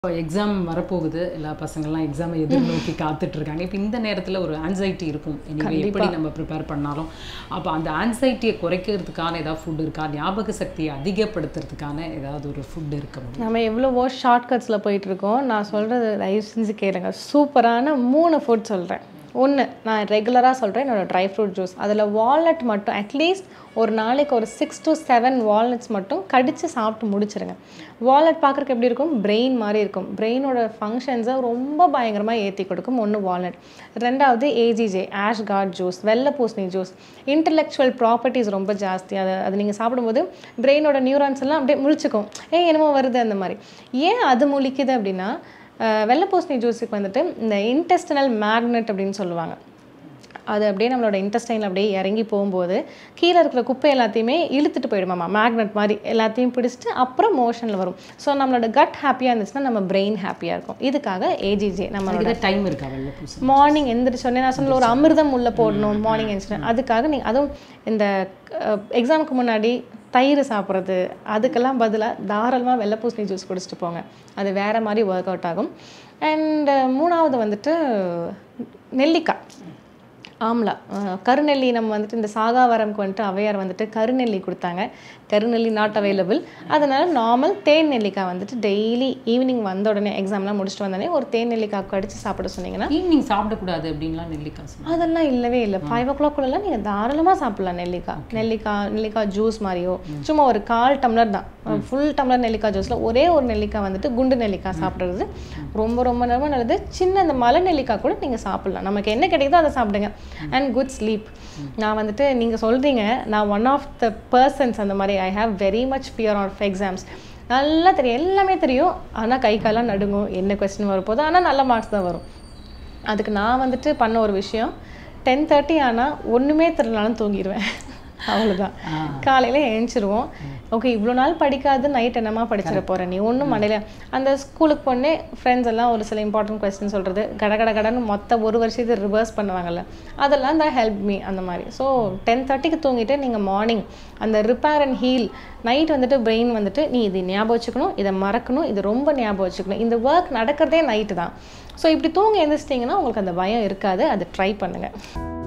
இப்போ எக்ஸாம் வரப்போகுது எல்லா பசங்கள்லாம் எக்ஸாமை எதிர்நோக்கி காத்துட்டு இருக்காங்க இப்போ இந்த நேரத்தில் ஒரு ஆன்சைட்டி இருக்கும் anyway, எப்படி நம்ம ப்ரிப்பேர் பண்ணாலும் அப்போ அந்த ஆன்சைட்டியை குறைக்கிறதுக்கான ஏதாவது ஃபுட் இருக்கா ஞாபக சக்தியை அதிகப்படுத்துறதுக்கான ஏதாவது ஒரு ஃபுட் இருக்க முடியும் நம்ம எவ்வளவோ ஷார்ட்கட்ஸில் போயிட்டுருக்கோம் நான் சொல்கிறது தயவு செஞ்சு கேளுங்க சூப்பரான மூணு ஃபுட் சொல்கிறேன் ஒன்று நான் ரெகுலராக சொல்கிறேன் என்னோடய ட்ரை ஃப்ரூட் ஜூஸ் அதில் வால்நட் மட்டும் அட்லீஸ்ட் ஒரு நாளைக்கு ஒரு சிக்ஸ் to செவன் வால்நட்ஸ் மட்டும் கடித்து சாப்பிட்டு முடிச்சிருங்க வால்நட் பார்க்குறக்கு எப்படி இருக்கும் பிரெயின் மாதிரி இருக்கும் பிரெயினோட ஃபங்க்ஷன்ஸை ரொம்ப பயங்கரமாக ஏற்றி கொடுக்கும் ஒன்று வால்நட் ரெண்டாவது ஏஜிஜே ஆஷ் கார்ட் ஜூஸ் வெள்ளை பூசணி ஜூஸ் இன்டலெக்சுவல் ப்ராப்பர்ட்டிஸ் ரொம்ப ஜாஸ்தி அதை அது நீங்கள் சாப்பிடும்போது பிரெயினோட நியூரான்ஸ் எல்லாம் அப்படியே முழிச்சுக்கும் ஏ என்னமோ வருது அந்த மாதிரி ஏன் அது முழிக்குது அப்படின்னா அஹ், வெள்ளை பூசணி ஜூஸுக்கு வந்துட்டு இந்த இன்டெஸ்டினல் மேக்னெட் அப்படின்னு சொல்லுவாங்க அது அப்படியே நம்மளோட இன்டெஸ்டைனில் அப்படியே இறங்கி போகும்போது கீழே இருக்கிற குப்பை எல்லாத்தையுமே இழுத்துட்டு போயிடுமாமா மேக்னெட் மாதிரி எல்லாத்தையும் பிடிச்சிட்டு அப்புறம் மோஷனில் வரும் ஸோ நம்மளோட கட் ஹாப்பியாக இருந்துச்சுன்னா நம்ம பிரெயின் ஹாப்பியாக இருக்கும் இதுக்காக ஏஜிஜே நம்மளோட அதுக்கு டைம் இருக்கா வெள்ளை பூசணி மார்னிங் எந்திரிச்சோடனே நான் சொன்ன ஒரு அமிர்தம் உள்ளே போடணும் மார்னிங் எந்திரிச்சு அதுக்காக நீங்கள் அதுவும் இந்த எக்ஸாமுக்கு முன்னாடி தயிர் சாப்பிட்றது அதுக்கெல்லாம் பதிலாக தாராளமாக வெள்ளை பூசணி ஜூஸ் குடிச்சிட்டு போங்க அது வேறு மாதிரி ஒர்க் அவுட் ஆகும் அண்ட் மூணாவது வந்துட்டு நெல்லிக்காய் ஆம்லா அஹ் கருநெல்லி நம்ம வந்துட்டு இந்த சாகாவரம்க்கு வந்துட்டு அவையார் வந்துட்டு கருநெல்லி கொடுத்தாங்க கருநெல்லி நாட் அவைலபிள் அதனால நார்மல் தேன் நெல்லிக்காய் வந்துட்டு டெய்லி ஈவினிங் வந்த உடனே எக்ஸாம்லாம் முடிச்சுட்டு வந்தோடனே ஒரு தேன் நெல்லிக்காய் கடிச்சு சாப்பிட சொன்னீங்கன்னா ஈவினிங் சாப்பிடக்கூடாது அப்படின்லாம் நெல்லிக்காய் சொன்னாங்க. அதெல்லாம் இல்லவே இல்லை ஃபைவ் ஓ கிளாக்குள்ளலாம் நீங்கள் தாராளமாக சாப்பிடலாம் நெல்லிக்காய் நெல்லிக்காய் நெல்லிக்காய் ஜூஸ் மாதிரியோ சும்மா ஒரு கால் டம்ளர் தான் ஃபுல் டம்ளர் நெல்லிக்காய் ஜூஸில் ஒரே ஒரு நெல்லிக்காய் வந்துட்டு குண்டு நெல்லிக்காய் சாப்பிட்றது ரொம்ப ரொம்ப ரொம்ப நல்லது சின்ன இந்த மலை நெல்லிக்காய் கூட நீங்கள் சாப்பிடலாம் நமக்கு என்ன கிடைக்குதோ அதை சாப்பிடுங்க அண்ட் குட் ஸ்லீப் நான் வந்துட்டு நீங்கள் சொல்கிறீங்க நான் ஒன் ஆஃப் த பர்சன்ஸ் அந்த மாதிரி I have very much fear of exams நல்லா தெரியும் எல்லாமே தெரியும் ஆனால் கை காலெல்லாம் நடுங்கும் என்ன கொஸ்டின் வரப்போதோ ஆனால் நல்ல மார்க்ஸ் தான் வரும் அதுக்கு நான் வந்துட்டு பண்ண ஒரு விஷயம் டென் தேர்ட்டி ஆனால் ஒன்றுமே தெரியலனாலும் தூங்கிடுவேன் அவ்வளோதான் காலையில் எழுந்திருவோம் ஓகே இவ்வளோ நாள் படிக்காது நைட் என்னமா படிச்சிட போகிற நீ ஒன்றும் மண்டையில் அந்த ஸ்கூலுக்கு போனே ஃப்ரெண்ட்ஸ் எல்லாம் ஒரு சில இம்பார்ட்டன்ட் கொஸ்டின் சொல்கிறது கட கட கடன்னு மொத்த ஒரு வருஷத்தை ரிவர்ஸ் பண்ணுவாங்கல்ல அதெல்லாம் தான் ஹெல்ப் மீ அந்த மாதிரி ஸோ டென் தேர்ட்டிக்கு தூங்கிட்டு நீங்கள் மார்னிங் அந்த ரிப்பேர் அண்ட் ஹீல் நைட் வந்துட்டு பிரெயின் வந்துட்டு நீ இது ஞாபகம் வச்சுக்கணும் இதை மறக்கணும் இது ரொம்ப ஞாபகம் வச்சுக்கணும் இந்த ஒர்க் நடக்கிறதே நைட்டு தான் ஸோ இப்படி தூங்க எழுந்திரிச்சிட்டிங்கன்னா உங்களுக்கு அந்த பயம் இருக்காது அதை ட்ரை பண்ணுங்கள்